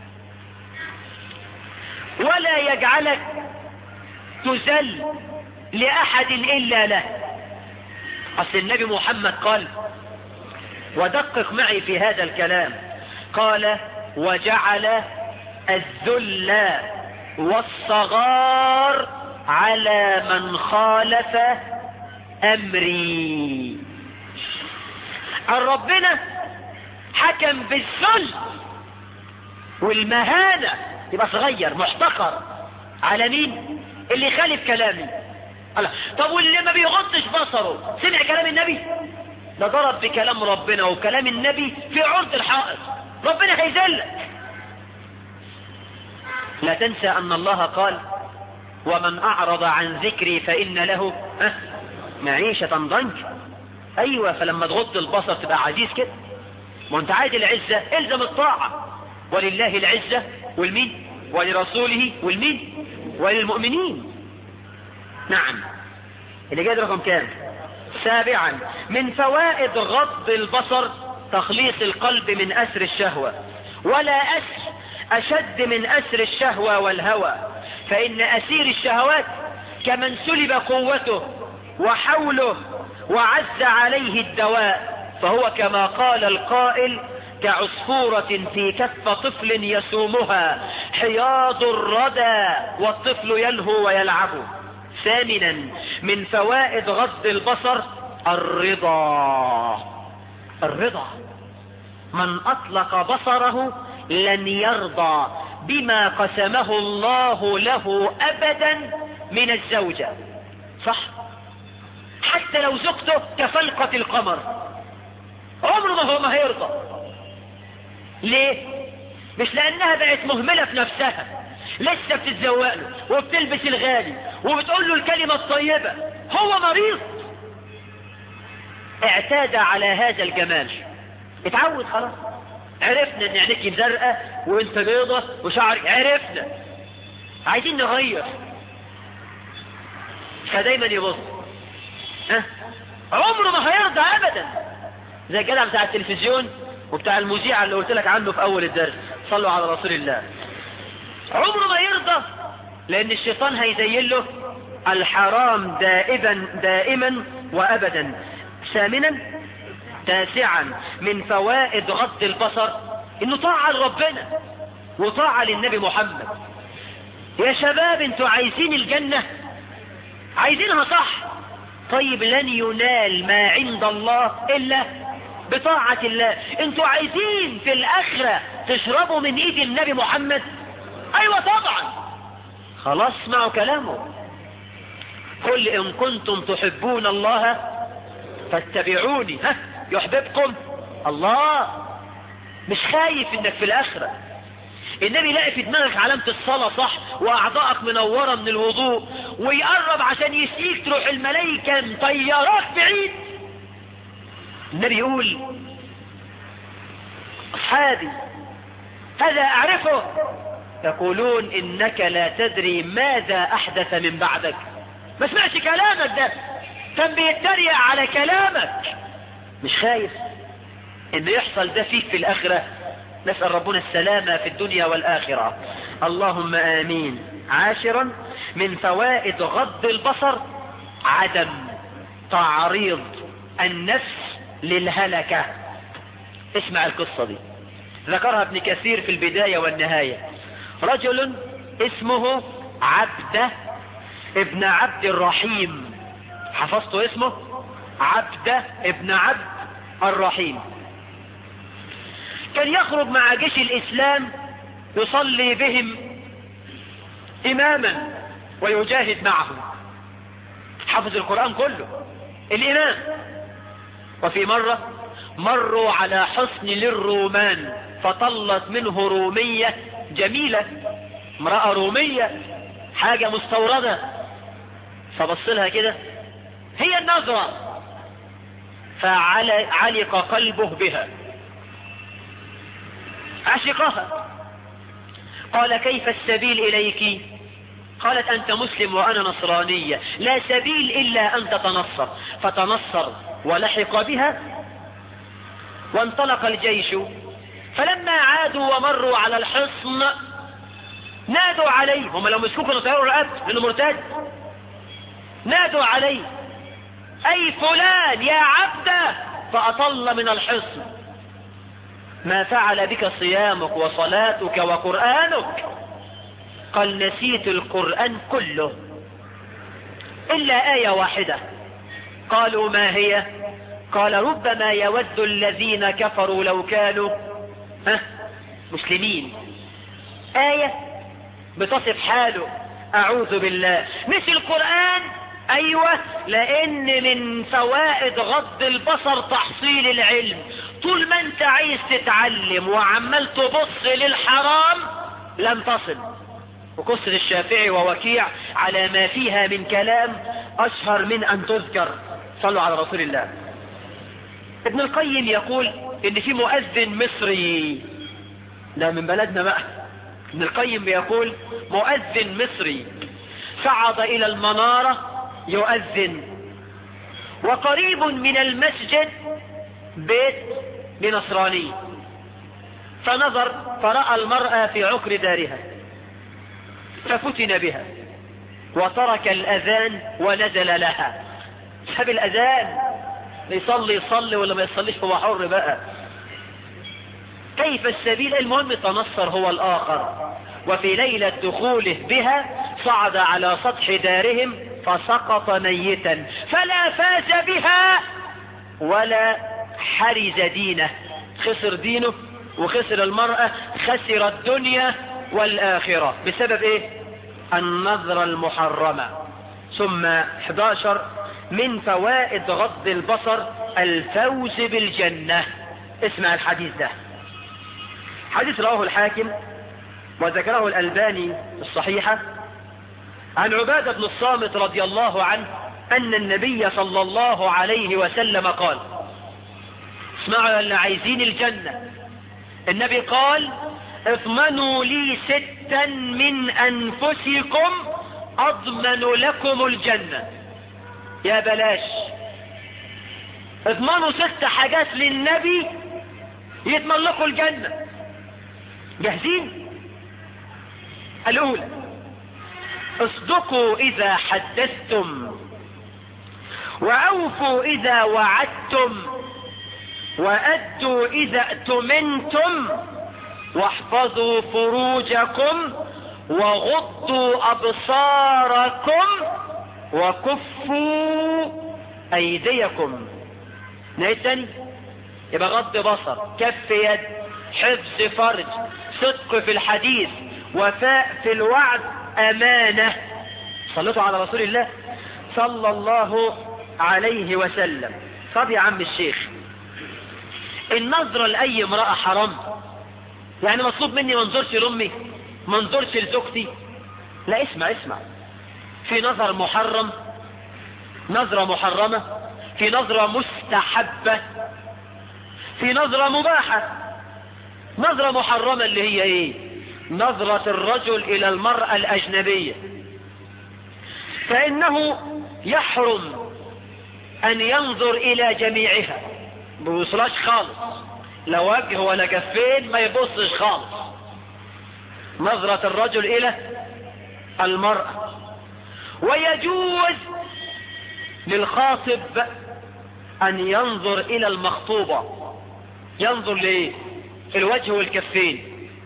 ولا يجعلك تزل لأحد إلا له أصل النبي محمد قال ودقق معي في هذا الكلام قال وجعل الذل والصغار على من خالف أمري عن ربنا حكم بالذل والمهانة يبقى صغير محتقر على مين اللي خالف كلامي الله طب واللي ما بيغطش بصره سمع كلام النبي ده ضرب بكلام ربنا وكلام النبي في عرض الحائط ربنا هيذلك لا تنسى ان الله قال ومن اعرض عن ذكري فان له ها معيشة ضنك ايوه فلما تغض البصر تبقى عزيز كده وانت عايز العزة الزم الطاعة ولله العزة والمين ولرسوله والمين وللمؤمنين نعم اللي جاي رقم كام سابعا من فوائد غض البصر تخليص القلب من أسر الشهوة ولا أسر أشد من أسر الشهوة والهوى فإن أسير الشهوات كمن سلب قوته وحوله وعز عليه الدواء فهو كما قال القائل كعصفورة في كف طفل يسومها حياض الردى والطفل يلهو ويلعب ثامنا من فوائد غض البصر الرضا الرضا من أطلق بصره لن يرضى بما قسمه الله له أبدا من الزوجة صح حتى لو زوجته كفلقة القمر عمره ما هو ما هيرضى ليه مش لانها بقت مهملة في نفسها لسه بتتزوق له وبتلبس الغالي وبتقول له الكلمة الطيبة هو مريض اعتاد على هذا الجمال اتعود خلاص عرفنا ان عينيك مزرقة وانت بيضة وشعرك عرفنا عايزين نغير فدايما يبص ها عمره ما هيرضى ابدا زي الجدع بتاع التلفزيون وبتاع المذيع اللي قلت لك عنه في اول الدرس صلوا على رسول الله عمره ما يرضى لان الشيطان هيزين له الحرام دائما دائما وابدا ثامنا تاسعا من فوائد غض البصر انه طاعة لربنا وطاعة للنبي محمد يا شباب انتوا عايزين الجنة عايزينها صح طيب لن ينال ما عند الله الا بطاعة الله انتوا عايزين في الاخرة تشربوا من ايد النبي محمد ايوه طبعا خلاص اسمعوا كلامه قل ان كنتم تحبون الله فاتبعوني ها يحببكم الله مش خايف انك في الاخرة النبي يلاقي في دماغك علامة الصلاة صح واعضائك منورة من الوضوء ويقرب عشان يسقيك تروح الملايكة مطيراك بعيد النبي يقول اصحابي هذا اعرفه يقولون انك لا تدري ماذا احدث من بعدك ما سمعش كلامك ده كان بيتريق على كلامك مش خايف ان يحصل ده فيك في الاخرة نسأل ربنا السلامة في الدنيا والاخرة اللهم امين عاشرا من فوائد غض البصر عدم تعريض النفس للهلكة اسمع القصة دي ذكرها ابن كثير في البداية والنهاية رجل اسمه عبده ابن عبد الرحيم حفظتوا اسمه عبده ابن عبد الرحيم كان يخرج مع جيش الاسلام يصلي بهم اماما ويجاهد معهم حفظ القرآن كله الامام وفي مرة مروا على حصن للرومان فطلت منه رومية جميلة امرأة رومية حاجة مستوردة فبص لها كده هي النظرة فعلق قلبه بها عشقها قال كيف السبيل إليك قالت أنت مسلم وأنا نصرانية لا سبيل إلا أن تتنصر فتنصر ولحق بها وانطلق الجيش فلما عادوا ومروا على الحصن نادوا عليه هم لو مسكوك كانوا طيروا رقبت لانه مرتد نادوا عليه اي فلان يا عبده فاطل من الحصن ما فعل بك صيامك وصلاتك وقرآنك قال نسيت القرآن كله إلا آية واحدة قالوا ما هي قال ربما يود الذين كفروا لو كانوا ها مسلمين آية بتصف حاله أعوذ بالله مش القرآن ايوه لان من فوائد غض البصر تحصيل العلم طول ما انت عايز تتعلم وعمال تبص للحرام لم تصل وقصة الشافعي ووكيع على ما فيها من كلام اشهر من ان تذكر صلوا على رسول الله ابن القيم يقول ان في مؤذن مصري ده من بلدنا بقى ابن القيم بيقول مؤذن مصري صعد الى المنارة يؤذن وقريب من المسجد بيت لنصراني فنظر فرأى المرأة في عكر دارها ففتن بها وترك الأذان ونزل لها ساب الأذان يصلي يصلي ولا ما يصليش هو حر بقى كيف السبيل المهم تنصر هو الآخر وفي ليلة دخوله بها صعد على سطح دارهم فسقط ميتا فلا فاز بها ولا حرز دينه خسر دينه وخسر المرأة خسر الدنيا والآخرة بسبب ايه النظرة المحرمة ثم 11 من فوائد غض البصر الفوز بالجنة اسمع الحديث ده حديث رواه الحاكم وذكره الألباني الصحيحة عن عبادة بن الصامت رضي الله عنه أن النبي صلى الله عليه وسلم قال اسمعوا اللي عايزين الجنة النبي قال اضمنوا لي ستا من أنفسكم أضمن لكم الجنة يا بلاش اضمنوا ست حاجات للنبي يضمن لكم الجنة جاهزين الأولى اصدقوا إذا حدثتم وأوفوا إذا وعدتم وأدوا إذا ائتمنتم واحفظوا فروجكم وغضوا أبصاركم وكفوا أيديكم نهاية تاني يبقى غض بصر كف يد حفظ فرج صدق في الحديث وفاء في الوعد أمانة صلتوا على رسول الله صلى الله عليه وسلم طب يا عم الشيخ النظرة لأي امرأة حرام يعني مطلوب مني منظرش لأمي منظرش لزوجتي لا اسمع اسمع في نظر محرم نظرة محرمة في نظرة مستحبة في نظرة مباحة نظرة محرمة اللي هي ايه نظرة الرجل الى المرأة الاجنبية فانه يحرم ان ينظر الى جميعها بوصلاش خالص لا وجه ولا كفين ما يبصش خالص نظرة الرجل الى المرأة ويجوز للخاطب ان ينظر الى المخطوبة ينظر ليه الوجه والكفين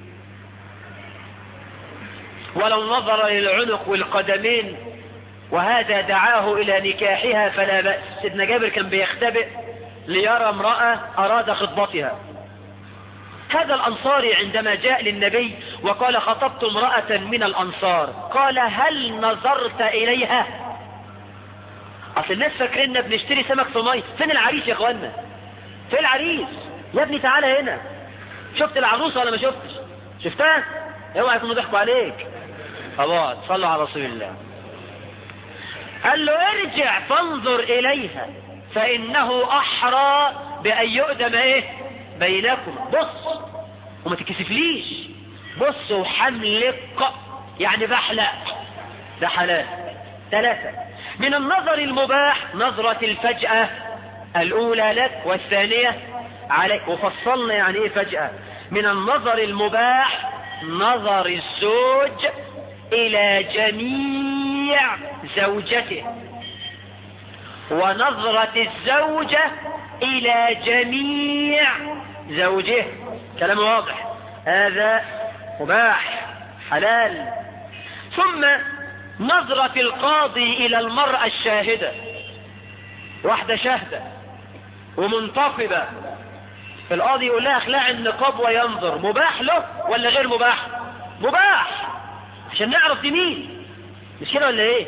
ولو نظر للعنق والقدمين وهذا دعاه الى نكاحها فلا بأس سيدنا جابر كان بيختبئ ليرى امرأة اراد خطبتها هذا الانصاري عندما جاء للنبي وقال خطبت امرأة من الانصار قال هل نظرت اليها اصل الناس فاكريننا بنشتري سمك في ميه فين العريس يا اخوانا فين العريس يا ابني تعالى هنا شفت العروسه ولا ما شفتش شفتها اوعى يكونوا ضحكوا عليك خلاص صلوا على رسول الله قال له ارجع فانظر اليها فانه احرى بان يؤدم ايه بينكم بص وما تكسفليش بص وحملق يعني بحلق ده حلال ثلاثة من النظر المباح نظرة الفجأة الأولى لك والثانية عليك وفصلنا يعني ايه فجأة من النظر المباح نظر الزوج إلى جميع زوجته ونظرة الزوجة إلى جميع زوجه كلام واضح هذا مباح حلال ثم نظرة القاضي إلى المرأة الشاهدة واحدة شاهدة ومنتقبة القاضي يقول لها اخلع النقاب وينظر مباح له ولا غير مباح مباح عشان نعرف دي مين مش كده ولا ايه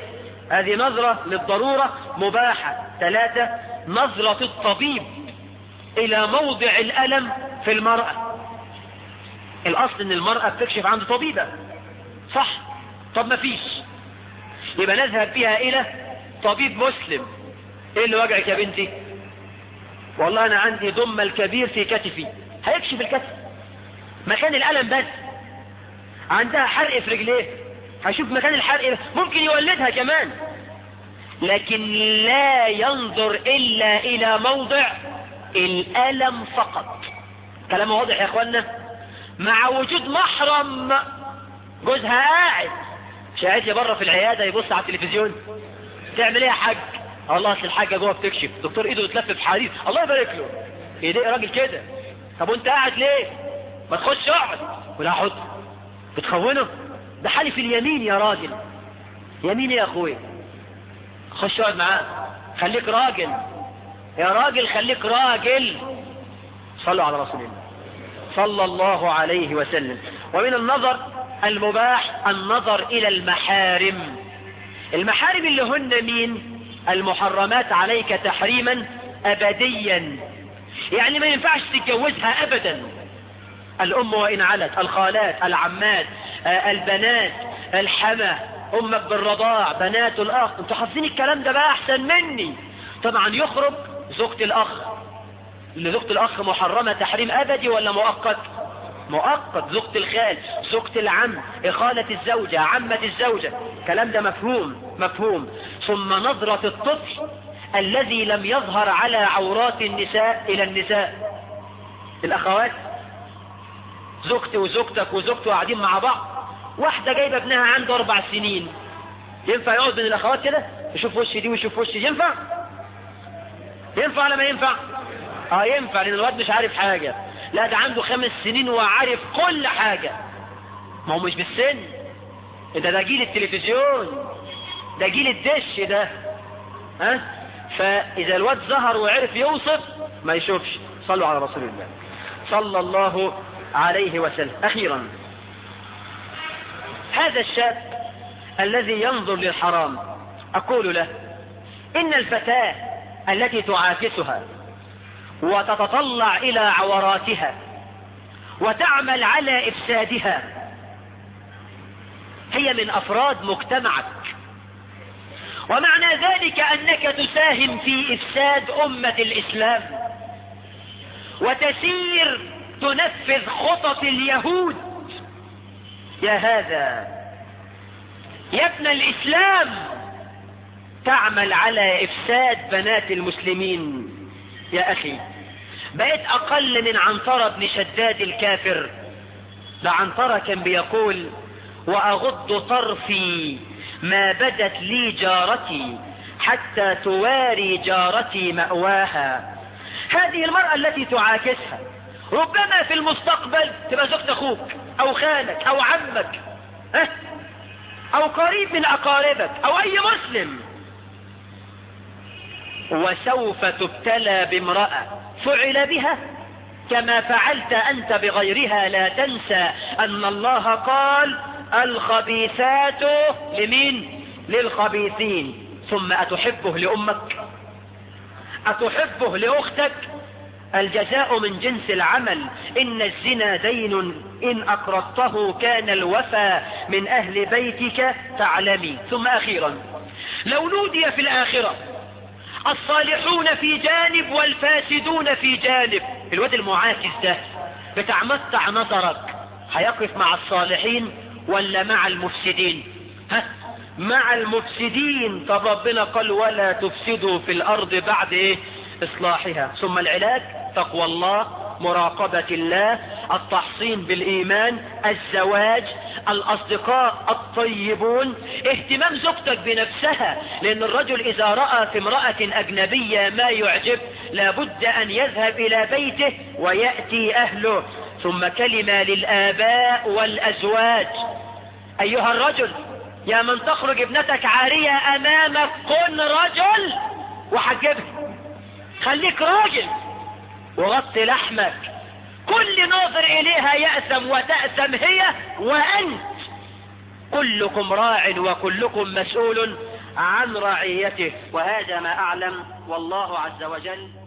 هذه نظرة للضرورة مباحة ثلاثة نظرة الطبيب الى موضع الالم في المرأة الاصل ان المرأة بتكشف عند طبيبة صح طب ما فيش يبقى نذهب بها الى طبيب مسلم ايه اللي وجعك يا بنتي والله انا عندي ضم الكبير في كتفي هيكشف الكتف مكان الالم بس عندها حرق في رجليه هيشوف مكان الحرق ممكن يولدها كمان لكن لا ينظر الا الى موضع الالم فقط كلام واضح يا اخوانا مع وجود محرم جوزها قاعد شاهد لي بره في العياده يبص على التلفزيون تعمل ايه يا حاج الله اصل الحاجه جوه بتكشف دكتور ايده يتلف في حديد الله يبارك له ايديه راجل كده طب وانت قاعد ليه ما تخش اقعد ولا اقعد بتخونه ده حلف اليمين يا راجل يمين يا اخويا خش اقعد معاه خليك راجل يا راجل خليك راجل صلوا على رسول الله صلى الله عليه وسلم ومن النظر المباح النظر الى المحارم المحارم اللي هن مين المحرمات عليك تحريما ابديا يعني ما ينفعش تتجوزها ابدا الام وان علت الخالات العمات آه البنات الحمى امك بالرضاع بنات الاخ انتوا حافظين الكلام ده بقى احسن مني طبعا يخرج زوجة الاخ اللي زوجة الاخ محرمة تحريم ابدي ولا مؤقت مؤقت زوجة الخال زوجة العم اخالة الزوجة عمة الزوجة كلام ده مفهوم مفهوم ثم نظرة الطفل الذي لم يظهر على عورات النساء الى النساء الاخوات زوجتي وزوجتك وزوجته قاعدين مع بعض واحدة جايبة ابنها عنده اربع سنين ينفع يقعد بين الاخوات كده يشوف وش دي ويشوف وش دي ينفع ينفع ولا ما ينفع اه ينفع لان الواد مش عارف حاجة لا ده عنده خمس سنين وعارف كل حاجة ما هو مش بالسن ده ده جيل التلفزيون ده جيل الدش ده ها فاذا الواد ظهر وعرف يوصف ما يشوفش صلوا على رسول الله صلى الله عليه وسلم اخيرا هذا الشاب الذي ينظر للحرام اقول له ان الفتاة التي تعاكسها وتتطلع الى عوراتها وتعمل على افسادها هي من افراد مجتمعك ومعنى ذلك انك تساهم في افساد امة الاسلام وتسير تنفذ خطط اليهود يا هذا يا ابن الاسلام تعمل على افساد بنات المسلمين يا اخي بقيت اقل من عنترة بن شداد الكافر ده عنترة كان بيقول واغض طرفي ما بدت لي جارتي حتى تواري جارتي مأواها هذه المرأة التي تعاكسها ربما في المستقبل تبقى زوجة اخوك او خالك او عمك اه؟ او قريب من اقاربك او اي مسلم وسوف تبتلى بامرأة فعل بها كما فعلت انت بغيرها لا تنسى ان الله قال الخبيثات لمين للخبيثين ثم اتحبه لامك اتحبه لاختك الجزاء من جنس العمل ان الزنا دين ان اقرضته كان الوفى من اهل بيتك تعلمي ثم اخيرا لو نودي في الاخرة الصالحون في جانب والفاسدون في جانب الواد المعاكس ده بتعمتع نظرك هيقف مع الصالحين ولا مع المفسدين ها مع المفسدين طب ربنا قال ولا تفسدوا في الارض بعد ايه اصلاحها ثم العلاج تقوى الله مراقبة الله التحصين بالإيمان الزواج الأصدقاء الطيبون اهتمام زوجتك بنفسها لأن الرجل إذا رأى في امرأة أجنبية ما يعجب لابد أن يذهب إلى بيته ويأتي أهله ثم كلمة للآباء والأزواج أيها الرجل يا من تخرج ابنتك عارية أمامك كن رجل وحجبها خليك راجل وغطي لحمك كل ناظر إليها يأثم وتأثم هي وأنت كلكم راع وكلكم مسؤول عن رعيته وهذا ما أعلم والله عز وجل